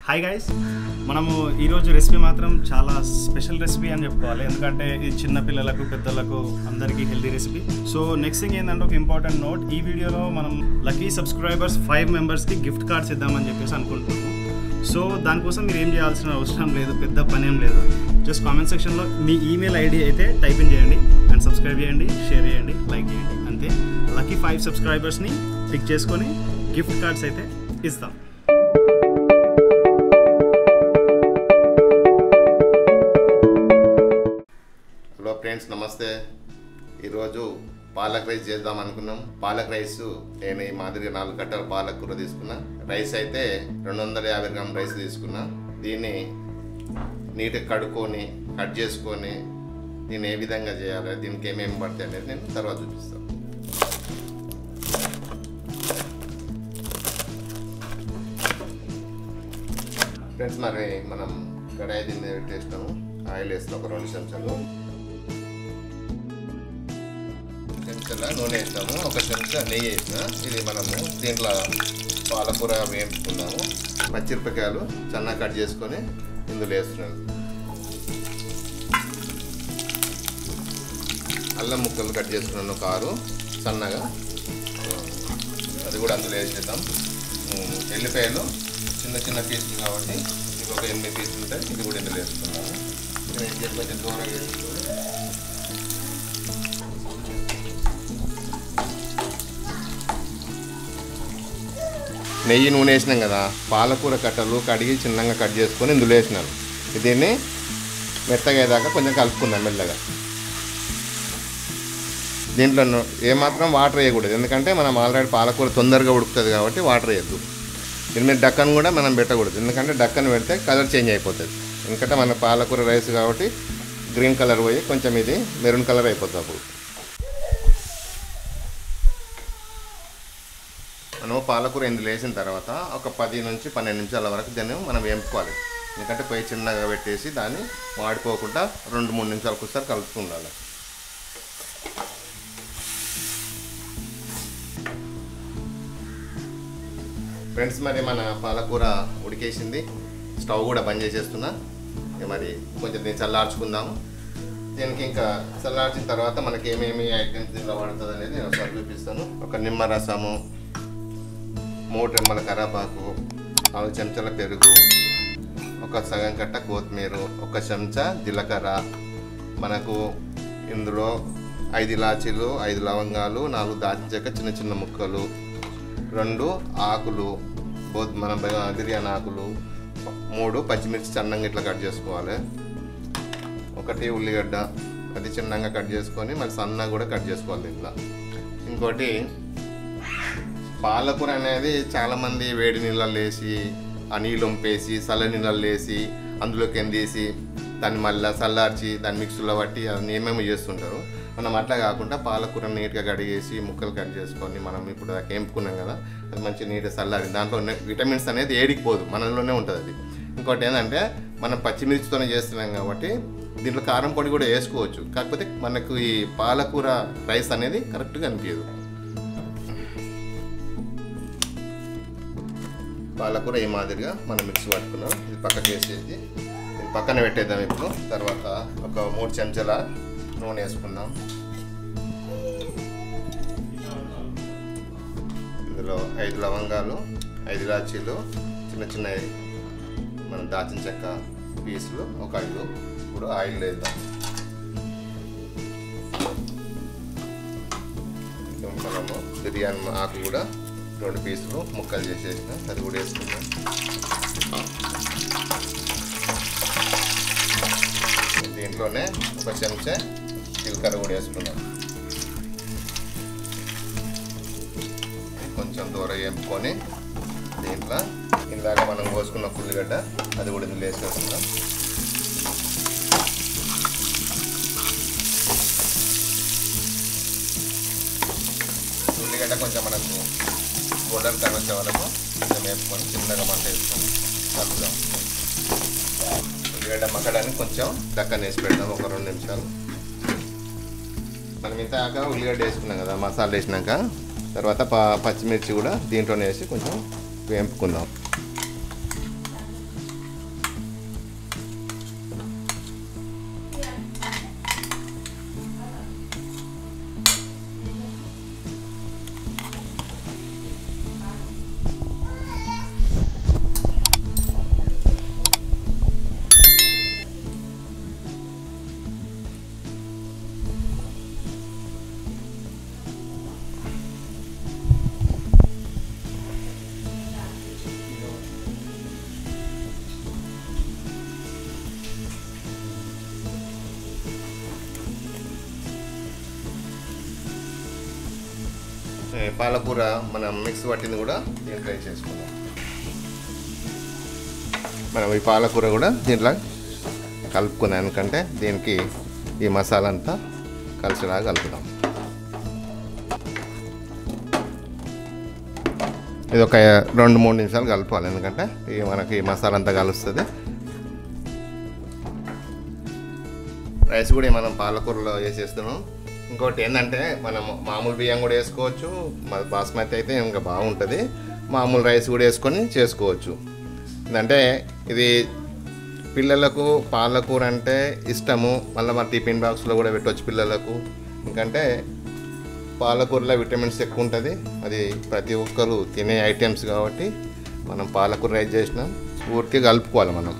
hi guys మనము ఈరోజు recipe మాత్రం చాలా స్పెషల్ రెసిపీ అని చెప్పుకోవాలి ఎందుకంటే ఇది చిన్న పిల్లలకు పెద్దలకు అందరికీ healthy recipe so next thing ఏంటంటే ఒక ఇంపార్టెంట్ నోట్ ఈ వీడియోలో మనం లక్కీ సబ్స్క్రైబర్స్ ఫైవ్ మెంబర్స్కి గిఫ్ట్ కార్డ్స్ ఇద్దామని చెప్పేసి అనుకుంటున్నాము సో దానికోసం మీరు ఏం చేయాల్సిన అవసరం లేదు పెద్ద పని ఏం లేదు జస్ట్ కామెంట్ సెక్షన్లో మీ ఈమెయిల్ ఐడి అయితే టైప్ ఇన్ చేయండి అండ్ సబ్స్క్రైబ్ చేయండి షేర్ చేయండి లైక్ చేయండి అంతే లక్కీ ఫైవ్ సబ్స్క్రైబర్స్ని పిక్ చేసుకొని గిఫ్ట్ కార్డ్స్ అయితే ఇస్తాం హలో ఫ్రెండ్స్ నమస్తే ఈరోజు పాలక్ రైస్ చేద్దాం అనుకున్నాం పాలక్ రైస్ నేను ఈ మాదిరిగా నాలుగు కట్టల పాలక్ కూర తీసుకున్నా రైస్ అయితే రెండు వందల యాభై గ్రామ్ రైస్ తీసుకున్నా దీన్ని నీట్గా కడుక్కొని కట్ చేసుకొని దీన్ని ఏ విధంగా చేయాలి దీనికి ఏమేమి పడతాయి అనేది నేను తర్వాత చూపిస్తాను ఫ్రెండ్స్ మరి మనం కడాయి దీన్ని పెట్టేస్తాము ఆయిల్ వేస్తాం ఒక రెండు చెంచాలు చెంచాల నూనె వేస్తాము ఒక చెంచా నెయ్యి వేసిన ఇది మనము దీంట్లో పాలకూర వేయించుకున్నాము పచ్చిమిరపకాయలు సన్నగా కట్ చేసుకొని ఇందులో వేస్తున్నాను అల్లం ముక్కలు కట్ చేసుకున్నాను ఒక ఆరు సన్నగా అది కూడా అందులో వేసేద్దాం ఉమ్, ఎల్లిపాయలు చిన్న చిన్న పీసులు కాబట్టి ఇవి ఒక ఎనిమిది పీసులు ఉంటాయి ఇది కూడా ఇందులో వేసుకున్నాము ఇది కొంచెం కొంచెం దూరంగా వేసుకొని నెయ్యి నూనె వేసినాం కదా పాలకూర కట్టలు కడిగి చిన్నగా కట్ చేసుకొని ఇందులో వేసినాను దీన్ని మెత్తగా అయ్యేదాకా కొంచెం కలుపుకుందాం మెల్లగా దీంట్లో ను- ఏమాత్రం వాటర్ వేయకూడదు ఎందుకంటే మనం ఆల్రెడీ పాలకూర తొందరగా ఉడుకుతుంది కాబట్టి వాటర్ వేయద్దు దీని మీద డక్కన్ కూడా మనం పెట్టకూడదు ఎందుకంటే డక్కన్ పెడితే కలర్ చేంజ్ అయిపోతుంది ఎందుకంటే మన పాలకూర రైస్ కాబట్టి గ్రీన్ కలర్ పోయి కొంచెం ఇది మెరూన్ కలర్ అయిపోతుంది అప్పుడు మనం పాలకూర ఇందులో వేసిన తర్వాత ఒక పది నుంచి పన్నెండు నిమిషాల వరకు దాన్ని మనం వేపుకోవాలి ఎందుకంటే పొయ్యి చిన్నగా పెట్టేసి దాన్ని వాడిపోకుండా రెండు మూడు నిమిషాలకు ఒకసారి కలుపుతూ ఉండాలి ఫ్రెండ్స్ మరి మన పాలకూర ఉడికేసింది స్టవ్ కూడా బంద్ చేసేస్తున్నా ఇక మరి కొంచెం దీన్ని చల్లార్చుకుందాము దీనికి ఇంకా చల్లార్చిన తర్వాత మనకి ఏమేమి ఐటమ్స్ దీనిలో పడుతుంది అనేది నేను ఒకసారి చూపిస్తాను ఒక నిమ్మ రసము మూడు రెమ్మల కరాపాకు నాలుగు చెంచాల పెరుగు ఒక సగం కట్ట కొత్తిమీర ఒక చెంచా జీలకర్ర మనకు ఇందులో ఐదు ఇలాచీలు ఐదు లవంగాలు నాలుగు దాల్చిన చెక్క చిన్న చిన్న ముక్కలు రెండు ఆకులు బోత్ మన బ- బిర్యానీ ఆకులు మూడు పచ్చిమిర్చి సన్నంగా ఇట్లా కట్ చేసుకోవాలి ఒకటి ఉల్లిగడ్డ అది చిన్నగా కట్ చేసుకొని మరి సన్నగా కూడా కట్ చేసుకోవాలి దీంట్లో ఇంకోటి పాలకూర అనేది చాలామంది వేడి నీళ్ళల్లో వేసి ఆ నీళ్ళు వంపేసి చల్ల నీళ్ళల్లో వేసి అందులోకి ఎందేసి దాన్ని మళ్ళీ చల్లార్చి దాన్ని మిక్సీలో పట్టి అది ఏమేమో చేస్తుంటారు మనం అట్లా కాకుండా పాలకూర నీట్గా కడిగేసి ముక్కలు కట్ చేసుకొని మనం ఇప్పుడు దాకా వేపుకున్నాం కదా అది మంచి నీట్గా చల్లారి దాంట్లో ఉన్న విటమిన్స్ అనేది ఏడికి పోదు మనలోనే ఉంటుంది అది ఇంకోటి ఏంటంటే మనం పచ్చిమిర్చితోనే చేస్తున్నాం కాబట్టి దీంట్లో కారం పొడి కూడా వేసుకోవచ్చు కాకపోతే మనకు ఈ పాలకూర రైస్ అనేది కరెక్ట్గా అనిపించదు పాలకూర ఈ మాదిరిగా మనం మిక్స్ పట్టుకున్నాం ఇది పక్కకి వేసేసి ఇది పక్కన పెట్టేద్దాం ఇప్పుడు తర్వాత ఒక మూడు చెంచాల నూనె వేసుకుందాం ఇందులో ఐదు లవంగాలు ఐదు ఇలాచీలు చిన్న చిన్న మన దాచిన చెక్క పీసులు ఒక ఐదు ఇప్పుడు ఆయిల్ వేద్దాం ఇంకా మనము బిర్యానీ ఆకు కూడా రెండు పీసులు ముక్కలు చేసేసిన అది కూడా వేసుకుందాం దీంట్లోనే ఒక చెంచా జీలకర్ర కూడా వేసుకుందాం కొంచెం దూరం వేపుకొని దీంట్లో ఇందాక మనం కోసుకున్న ఉల్లిగడ్డ అది కూడా ఇందులో వేసేసుకుందాం ఉల్లిగడ్డ కొంచెం మనకు గోల్డెన్ కలర్ వచ్చే వరకు కొంచెం వేసుకొని చిన్నగా మంట వేసుకొని కలుపుదాం ఉల్లిగడ్డ మగ్గడానికి కొంచెం దక్కన వేసి పెడదాం ఒక రెండు నిమిషాలు మనం ఇంతాక ఉల్లిగడ్డ వేసుకున్నాం కదా మసాలా వేసినాక తర్వాత ప పచ్చిమిర్చి కూడా దీంట్లోనే వేసి కొంచెం వేపుకుందాం పాలకూర మనం మిక్స్ పట్టింది కూడా దీంట్లో ట్రై చేసుకుందాం మనం ఈ పాలకూర కూడా దీంట్లో కలుపుకున్నాం ఎందుకంటే దీనికి ఈ మసాలా అంతా కలిసిలాగా కలుపుదాం ఇది ఒక రెండు మూడు నిమిషాలు కలుపుకోవాలి ఎందుకంటే ఈ మనకి ఈ మసాలా అంతా కలుస్తుంది రైస్ కూడా మనం పాలకూరలో వేసేస్తున్నాం ఇంకోటి ఏంటంటే మనం మామూలు బియ్యం కూడా వేసుకోవచ్చు మా బాస్మతి అయితే ఇంకా బాగుంటుంది మామూలు రైస్ కూడా వేసుకొని చేసుకోవచ్చు ఎందుకంటే ఇది పిల్లలకు పాలకూర అంటే ఇష్టము మళ్ళీ మన టిఫిన్ బాక్స్లో కూడా పెట్టవచ్చు పిల్లలకు ఎందుకంటే పాలకూరలో విటమిన్స్ ఎక్కువ ఉంటుంది అది ప్రతి ఒక్కరు తినే ఐటమ్స్ కాబట్టి మనం పాలకూర రైస్ చేసినాం పూర్తిగా కలుపుకోవాలి మనం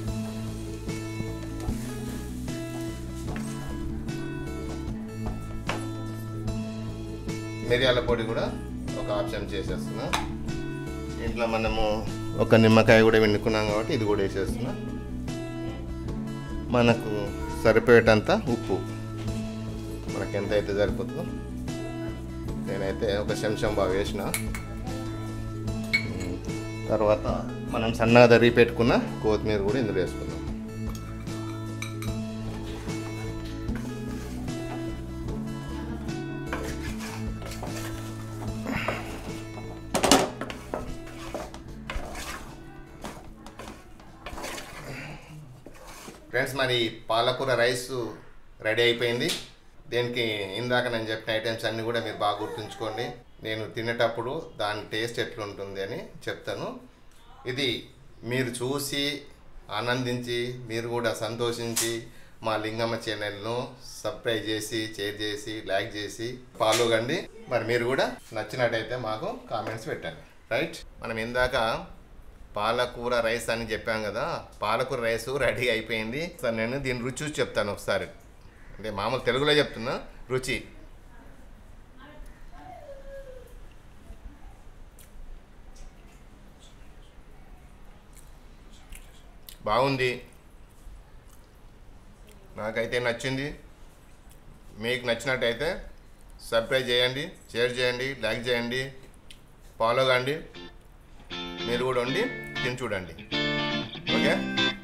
మిరియాల పొడి కూడా ఒక ఆప్షన్ చేసేస్తున్నా ఇంట్లో మనము ఒక నిమ్మకాయ కూడా వండుకున్నాం కాబట్టి ఇది కూడా వేసేస్తున్నా మనకు సరిపోయేటంత ఉప్పు మనకి ఎంత అయితే సరిపోతుందో నేనైతే ఒక చెంచం బాగా వేసిన ఉమ్, తర్వాత మనం సన్నగా తరిగి పెట్టుకున్న కొత్తిమీర కూడా ఇందులో వేసుకుందాం ఫ్రెండ్స్ మరి పాలకూర రైస్ రెడీ అయిపోయింది దీనికి ఇందాక నేను చెప్పిన ఐటమ్స్ అన్నీ కూడా మీరు బాగా గుర్తుంచుకోండి నేను తినేటప్పుడు దాని టేస్ట్ ఎట్లుంటుంది అని చెప్తాను ఇది మీరు చూసి ఆనందించి మీరు కూడా సంతోషించి మా లింగమ్మ ఛానల్ను సబ్స్క్రైబ్ చేసి షేర్ చేసి లైక్ చేసి ఫాలో కండి మరి మీరు కూడా నచ్చినట్టయితే మాకు కామెంట్స్ పెట్టండి రైట్ మనం ఇందాక పాలకూర రైస్ అని చెప్పాం కదా పాలకూర రైస్ రెడీ అయిపోయింది సార్ నేను దీని రుచి చూసి చెప్తాను ఒకసారి అంటే మామూలు తెలుగులో చెప్తున్నా రుచి బాగుంది నాకైతే నచ్చింది మీకు నచ్చినట్టయితే సబ్స్క్రైబ్ చేయండి షేర్ చేయండి లైక్ చేయండి ఫాలో కండి మీరు కూడా ఉండి తిని చూడండి ఓకే